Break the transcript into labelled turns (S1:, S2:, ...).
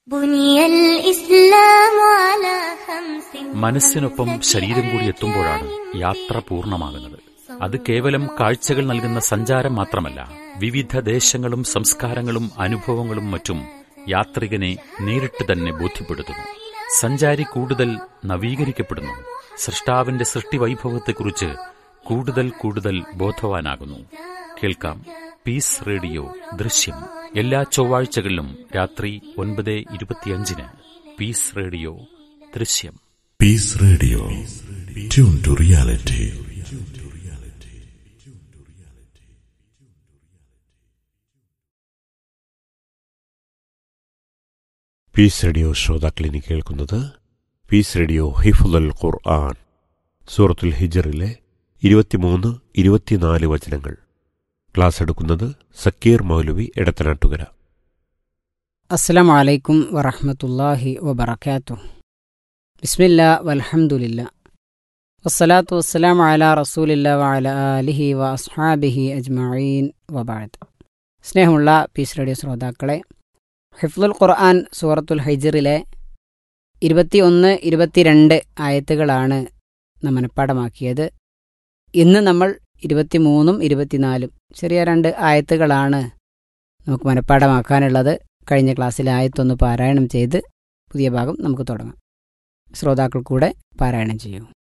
S1: بني الإسلام على خمس
S2: മനസ്സിനൊപ്പം ശരീരം കൂടി എത്തുമ്പോഴാണ് യാത്ര പൂർണ്ണമാകുന്നത് അത് കേവലം കാഴ്ചകൾ നൽകുന്ന സഞ്ചാരം മാത്രമല്ല വിവിധ ദേശങ്ങളും സംസ്കാരങ്ങളും അനുഭവങ്ങളും മറ്റും യാത്രികനെ നേരിട്ട് തന്നെ ബോധ്യപ്പെടുത്തുന്നു സഞ്ചാരി കൂടുതൽ നവീകരിക്കപ്പെടുന്നു സൃഷ്ടാവിന്റെ സൃഷ്ടിവൈഭവത്തെക്കുറിച്ച് കൂടുതൽ കൂടുതൽ ബോധവാനാകുന്നു കേൾക്കാം പീസ് റേഡിയോ ദൃശ്യം എല്ലാ ചൊവ്വാഴ്ചകളിലും രാത്രി ഒൻപത് ഇരുപത്തിയഞ്ചിന് പീസ് റേഡിയോ ദൃശ്യം
S3: Peace Radio. Tune to reality.
S4: Peace Radio ശ്രോതാക്കളിനി കേൾക്കുന്നത് പീസ് റേഡിയോ ഹിഫുൽ ഖുർആൻ സൂറത്തുൽ ഹിജറിലെ ഇരുപത്തിമൂന്ന് ഇരുപത്തിനാല് വചനങ്ങൾ ക്ലാസ് എടുക്കുന്നത് സക്കീർ മൗലവി എടത്തനാട്ടുകര
S5: അസ്സലാമു അലൈക്കും വറഹ്മത്തുള്ളാഹി വബറകാത്തു ബിസ്മില്ല വൽഹംദുലില്ല വസ്സലാത്തു വസ്സലാമു അലാ റസൂലില്ല വഅല ആലിഹി വ അസ്ഹാബിഹി അജ്മഈൻ വബഅദ് സ്നേഹമുള്ള പീസ് റേഡിയോ ശ്രോതാക്കളെ ഹിഫ്ലുൽ ഖുർആൻ സൂറത്തുൽ ഹൈജറിലെ ഇരുപത്തിയൊന്ന് ഇരുപത്തിരണ്ട് ആയത്തുകളാണ് നാം മനഃപ്പാടമാക്കിയത് ഇന്ന് നമ്മൾ ഇരുപത്തിമൂന്നും ഇരുപത്തിനാലും ചെറിയ രണ്ട് ആയത്തുകളാണ് നമുക്ക് മനഃപ്പാടമാക്കാനുള്ളത് കഴിഞ്ഞ ക്ലാസ്സിലെ ആയത്തൊന്ന് പാരായണം ചെയ്ത് പുതിയ ഭാഗം നമുക്ക് തുടങ്ങാം ശ്രോതാക്കൾ കൂടെ പാരായണം ചെയ്യൂ